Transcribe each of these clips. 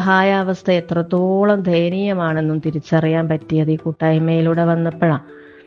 സഹായാവസ്ഥ എത്രത്തോളം ദയനീയമാണെന്നും തിരിച്ചറിയാൻ പറ്റിയത് ഈ കൂട്ടായ്മയിലൂടെ വന്നപ്പോഴാണ്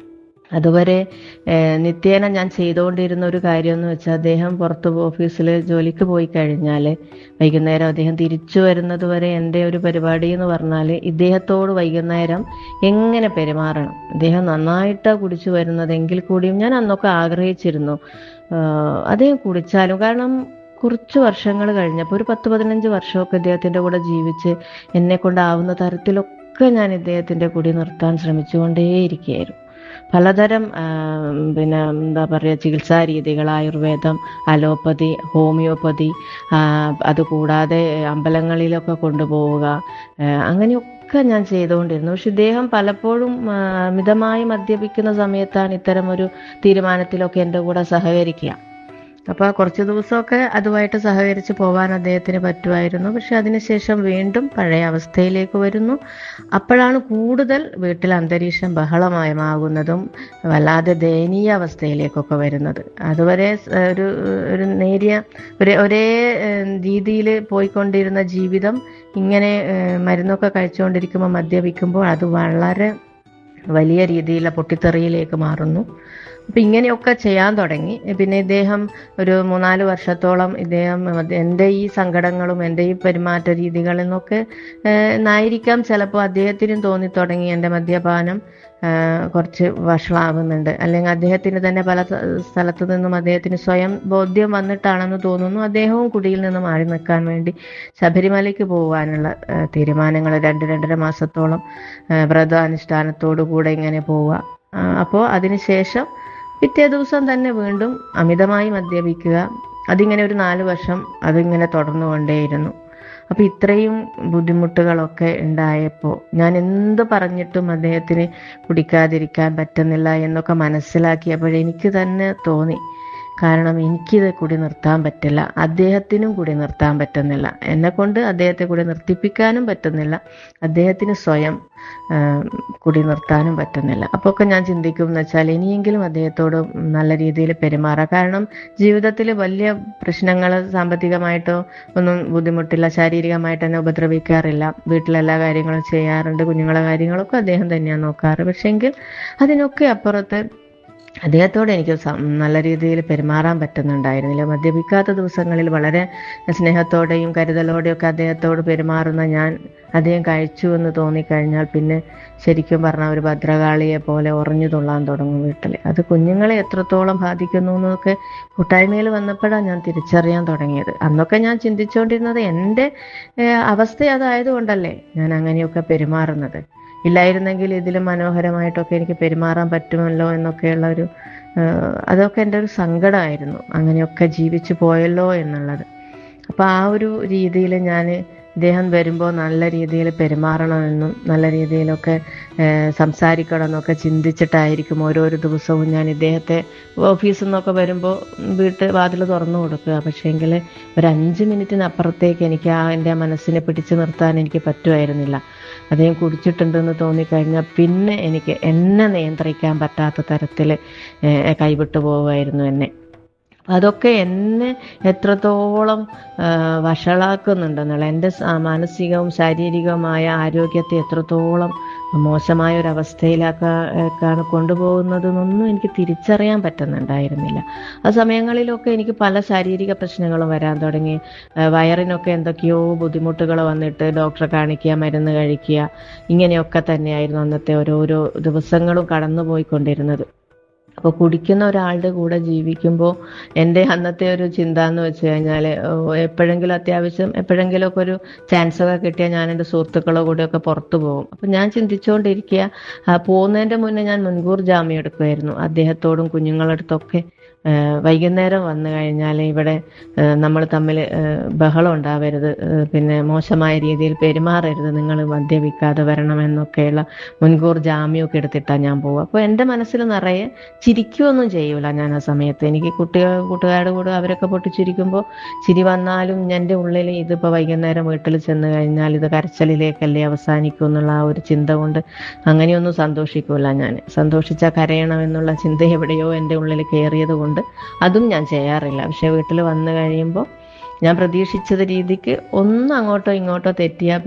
അതുവരെ ഏഹ്, നിത്യേന ഞാൻ ചെയ്തുകൊണ്ടിരുന്ന ഒരു കാര്യം എന്ന് വെച്ചാൽ അദ്ദേഹം പുറത്ത് ഓഫീസിൽ ജോലിക്ക് പോയി കഴിഞ്ഞാൽ വൈകുന്നേരം അദ്ദേഹം തിരിച്ചു വരുന്നത് വരെ എൻ്റെ ഒരു പരിപാടി എന്ന് പറഞ്ഞാൽ ഇദ്ദേഹത്തോട് വൈകുന്നേരം എങ്ങനെ പെരുമാറണം അദ്ദേഹം നന്നായിട്ട് കുടിച്ചു വരുന്നതെങ്കിൽ കൂടിയും ഞാൻ അന്നൊക്കെ ആഗ്രഹിച്ചിരുന്നു ആഹ്, അദ്ദേഹം കുടിച്ചാലും കാരണം കുറച്ച് വർഷങ്ങൾ കഴിഞ്ഞപ്പോൾ ഒരു പത്ത് പതിനഞ്ച് വർഷമൊക്കെ ഇദ്ദേഹത്തിൻ്റെ കൂടെ ജീവിച്ച് എന്നെ കൊണ്ടാവുന്ന തരത്തിലൊക്കെ ഞാൻ ഇദ്ദേഹത്തിൻ്റെ കൂടി നിർത്താൻ ശ്രമിച്ചുകൊണ്ടേയിരിക്കുകയായിരുന്നു പലതരം ആ, പിന്നെ എന്താ പറയുക ചികിത്സാ രീതികൾ ആയുർവേദം അലോപ്പതി ഹോമിയോപ്പതി ആ, അതുകൂടാതെ അമ്പലങ്ങളിലൊക്കെ കൊണ്ടുപോവുക ആ, അങ്ങനെയൊക്കെ ഞാൻ ചെയ്തുകൊണ്ടിരുന്നു പക്ഷെ ഇദ്ദേഹം പലപ്പോഴും ആ, മിതമായി മദ്യപിക്കുന്ന സമയത്താണ് ഇത്തരം ഒരു തീരുമാനത്തിലൊക്കെ എൻ്റെ കൂടെ സഹകരിക്കുക അപ്പോൾ കുറച്ച് ദിവസമൊക്കെ അതുമായിട്ട് സഹകരിച്ച് പോകാൻ അദ്ദേഹത്തിന് പറ്റുമായിരുന്നു പക്ഷെ അതിനുശേഷം വീണ്ടും പഴയ അവസ്ഥയിലേക്ക് വരുന്നു അപ്പോഴാണ് കൂടുതൽ വീട്ടിൽ അന്തരീക്ഷം ബഹളമയമാകുന്നതും വല്ലാതെ ദയനീയ അവസ്ഥയിലേക്കൊക്കെ വരുന്നത് അതുവരെ സ് ഒരു ഒരു നേരിയ ഒരു ഒരേ രീതിയിൽ പോയിക്കൊണ്ടിരുന്ന ജീവിതം ഇങ്ങനെ ഏഹ്, മരുന്നൊക്കെ കഴിച്ചുകൊണ്ടിരിക്കുമ്പോൾ മദ്യപിക്കുമ്പോൾ അത് വളരെ വലിയ രീതിയിലുള്ള പൊട്ടിത്തെറിയിലേക്ക് മാറുന്നു അപ്പം ഇങ്ങനെയൊക്കെ ചെയ്യാൻ തുടങ്ങി പിന്നെ ഇദ്ദേഹം ഒരു മൂന്നാല് വർഷത്തോളം ഇദ്ദേഹം അത് എൻ്റെ ഈ സങ്കടങ്ങളും എൻ്റെ ഈ പെരുമാറ്റ രീതികളിൽ നിന്നൊക്കെ ഏഹ്, എന്നായിരിക്കാം ചിലപ്പോൾ അദ്ദേഹത്തിനും തോന്നി തുടങ്ങി എൻ്റെ മദ്യപാനം ഏഹ്, കുറച്ച് വഷളാവുന്നുണ്ട് അല്ലെങ്കിൽ അദ്ദേഹത്തിന് തന്നെ പല സ്ഥ- സ്ഥലത്തു നിന്നും അദ്ദേഹത്തിന് സ്വയം ബോധ്യം വന്നിട്ടാണെന്ന് തോന്നുന്നു അദ്ദേഹവും കുടിയിൽ നിന്ന് മാറി നിൽക്കാൻ വേണ്ടി ശബരിമലയ്ക്ക് പോകാനുള്ള ഏഹ്, തീരുമാനങ്ങൾ രണ്ട് രണ്ടര മാസത്തോളം ഏഹ്, വ്രതാനുഷ്ഠാനത്തോടു കൂടെ ഇങ്ങനെ പോവുക അപ്പോൾ അതിനുശേഷം പിറ്റേ ദിവസം തന്നെ വീണ്ടും അമിതമായി മദ്യപിക്കുക അതിങ്ങനെ ഒരു നാല് വർഷം അതിങ്ങനെ തുടർന്നുകൊണ്ടേയിരുന്നു അപ്പോൾ ഇത്രയും ബുദ്ധിമുട്ടുകളൊക്കെ ഉണ്ടായപ്പോൾ ഞാൻ എന്ത് പറഞ്ഞിട്ടും അദ്ദേഹത്തിന് കുടിക്കാതിരിക്കാൻ പറ്റുന്നില്ല എന്നൊക്കെ മനസ്സിലാക്കിയപ്പോൾ എനിക്ക് തന്നെ തോന്നി കാരണം എനിക്കിത് കൂടി നിർത്താൻ പറ്റില്ല അദ്ദേഹത്തിനും കൂടി നിർത്താൻ പറ്റുന്നില്ല എന്നെ കൊണ്ട് അദ്ദേഹത്തെ കൂടി നിർത്തിപ്പിക്കാനും പറ്റുന്നില്ല അദ്ദേഹത്തിന് സ്വയം ആ, കൂടി നിർത്താനും പറ്റുന്നില്ല അപ്പോൾ ഒക്കെ ഞാൻ ചിന്തിക്കും എന്ന് വെച്ചാൽ ഇനിയെങ്കിലും അദ്ദേഹത്തോട് നല്ല രീതിയിൽ പെരുമാറാം കാരണം ജീവിതത്തിൽ വലിയ പ്രശ്നങ്ങൾ സാമ്പത്തികമായിട്ടോ ഒന്നും ബുദ്ധിമുട്ടില്ല ശാരീരികമായിട്ട് തന്നെ ഉപദ്രവിക്കാറില്ല വീട്ടിലെല്ലാ കാര്യങ്ങളും ചെയ്യാറുണ്ട് കുഞ്ഞുങ്ങളെ കാര്യങ്ങളൊക്കെ അദ്ദേഹം തന്നെയാണ് നോക്കാറ് പക്ഷെങ്കിൽ അതിനൊക്കെ അപ്പുറത്ത് അദ്ദേഹത്തോട് എനിക്ക് സം- നല്ല രീതിയിൽ പെരുമാറാൻ പറ്റുന്നുണ്ടായിരുന്നില്ല മദ്യപിക്കാത്ത ദിവസങ്ങളിൽ വളരെ സ്നേഹത്തോടെയും കരുതലോടെയും ഒക്കെ അദ്ദേഹത്തോട് പെരുമാറുന്ന ഞാൻ അദ്ദേഹം കഴിച്ചു എന്ന് തോന്നിക്കഴിഞ്ഞാൽ പിന്നെ ശരിക്കും പറഞ്ഞാൽ ഒരു ഭദ്രകാളിയെ പോലെ ഉറഞ്ഞു തുള്ളാൻ തുടങ്ങും വീട്ടിൽ അത് കുഞ്ഞുങ്ങളെ എത്രത്തോളം ബാധിക്കുന്നു എന്നൊക്കെ കൂട്ടായ്മയിൽ വന്നപ്പോഴാണ് ഞാൻ തിരിച്ചറിയാൻ തുടങ്ങിയത് അന്നൊക്കെ ഞാൻ ചിന്തിച്ചുകൊണ്ടിരുന്നത് എൻ്റെ ഏഹ്, അവസ്ഥ അതായതുകൊണ്ടല്ലേ ഞാൻ അങ്ങനെയൊക്കെ പെരുമാറുന്നത് ഇല്ലായിരുന്നെങ്കിൽ ഇതിലും മനോഹരമായിട്ടൊക്കെ എനിക്ക് പെരുമാറാൻ പറ്റുമല്ലോ എന്നൊക്കെയുള്ള ഒരു ഏഹ്, അതൊക്കെ എൻ്റെ ഒരു സങ്കടമായിരുന്നു അങ്ങനെയൊക്കെ ജീവിച്ചു പോയല്ലോ എന്നുള്ളത് അപ്പോൾ ആ ഒരു രീതിയിൽ ഞാൻ ഇദ്ദേഹം വരുമ്പോൾ നല്ല രീതിയിൽ പെരുമാറണമെന്നും നല്ല രീതിയിലൊക്കെ ഏഹ്, സംസാരിക്കണം എന്നൊക്കെ ചിന്തിച്ചിട്ടായിരിക്കും ഓരോരോ ദിവസവും ഞാൻ ഇദ്ദേഹത്തെ ഓഫീസിൽ നിന്നൊക്കെ വരുമ്പോൾ വീട്ട് വാതിൽ തുറന്നു കൊടുക്കുക പക്ഷേങ്കിൽ ഒരു അഞ്ച് മിനിറ്റിനപ്പുറത്തേക്ക് എനിക്ക് ആ എൻ്റെ മനസ്സിനെ പിടിച്ചു നിർത്താൻ എനിക്ക് പറ്റുമായിരുന്നില്ല അദ്ദേഹം കുടിച്ചിട്ടുണ്ടെന്ന് തോന്നിക്കഴിഞ്ഞാൽ പിന്നെ എനിക്ക് എന്നെ നിയന്ത്രിക്കാൻ പറ്റാത്ത തരത്തിൽ കൈവിട്ടു പോവുമായിരുന്നു എന്നെ അതൊക്കെ എന്നെ എത്രത്തോളം ആ, വഷളാക്കുന്നുണ്ടെന്നുള്ള എൻ്റെ സ- മാനസികവും ശാരീരികവുമായ ആരോഗ്യത്തെ എത്രത്തോളം മോശമായ ഒരു അവസ്ഥയിലാക്കാണ് കൊണ്ടുപോകുന്നതെന്നൊന്നും എനിക്ക് തിരിച്ചറിയാൻ പറ്റുന്നുണ്ടായിരുന്നില്ല ആ സമയങ്ങളിലൊക്കെ എനിക്ക് പല ശാരീരിക പ്രശ്നങ്ങളും വരാൻ തുടങ്ങി ആ, വയറിനൊക്കെ എന്തൊക്കെയോ ബുദ്ധിമുട്ടുകൾ വന്നിട്ട് ഡോക്ടറെ കാണിക്കുക മരുന്ന് കഴിക്കുക ഇങ്ങനെയൊക്കെ തന്നെയായിരുന്നു അന്നത്തെ ഓരോരോ ദിവസങ്ങളും കടന്നു പോയിക്കൊണ്ടിരുന്നത് അപ്പോൾ കുടിക്കുന്ന ഒരാളുടെ കൂടെ ജീവിക്കുമ്പോൾ എൻ്റെ അന്നത്തെ ഒരു ചിന്ത എന്ന് വെച്ച് കഴിഞ്ഞാൽ എപ്പോഴെങ്കിലും അത്യാവശ്യം എപ്പോഴെങ്കിലുമൊക്കെ ഒരു ചാൻസ് ഒക്കെ കിട്ടിയാൽ ഞാൻ എൻ്റെ സുഹൃത്തുക്കളെ കൂടെയൊക്കെ പുറത്തു പോകും അപ്പം ഞാൻ ചിന്തിച്ചുകൊണ്ടിരിക്കുക ആ, പോകുന്നതിൻ്റെ മുന്നേ ഞാൻ മുൻകൂർ ജാമ്യം എടുക്കുമായിരുന്നു അദ്ദേഹത്തോടും കുഞ്ഞുങ്ങളുടെ അടുത്തൊക്കെ ആ, വൈകുന്നേരം വന്നു കഴിഞ്ഞാൽ ഇവിടെ നമ്മൾ തമ്മിൽ ബഹളം ഉണ്ടാവരുത് ആ, പിന്നെ മോശമായ രീതിയിൽ പെരുമാറരുത് നിങ്ങൾ മദ്യപിക്കാതെ വരണമെന്നൊക്കെയുള്ള മുൻകൂർ ജാമ്യമൊക്കെ എടുത്തിട്ടാണ് ഞാൻ പോവുക അപ്പോൾ എൻ്റെ മനസ്സിൽ നിറയെ ചിരിക്കുകയൊന്നും ചെയ്യൂല ഞാൻ ആ സമയത്ത് എനിക്ക് കുട്ടികൾ കൂട്ടുകാരുടെ കൂടെ അവരൊക്കെ പൊട്ടിച്ചിരിക്കുമ്പോൾ ചിരി വന്നാലും എൻ്റെ ഉള്ളിൽ ഇതിപ്പോൾ വൈകുന്നേരം വീട്ടിൽ ചെന്ന് കഴിഞ്ഞാൽ ഇത് കരച്ചിലിലേക്കല്ലേ അവസാനിക്കും എന്നുള്ള ആ ഒരു ചിന്ത കൊണ്ട് അങ്ങനെയൊന്നും സന്തോഷിക്കൂല ഞാൻ സന്തോഷിച്ചാൽ കരയണം എന്നുള്ള ചിന്ത എവിടെയോ എൻ്റെ ഉള്ളിൽ കയറിയത് കൊണ്ട് അതും ഞാൻ ചെയ്യാറില്ല പക്ഷെ വീട്ടിൽ വന്നു കഴിയുമ്പോൾ ഞാൻ പ്രതീക്ഷിച്ചത് രീതിക്ക് ഒന്ന് അങ്ങോട്ടോ ഇങ്ങോട്ടോ തെറ്റിയാൽ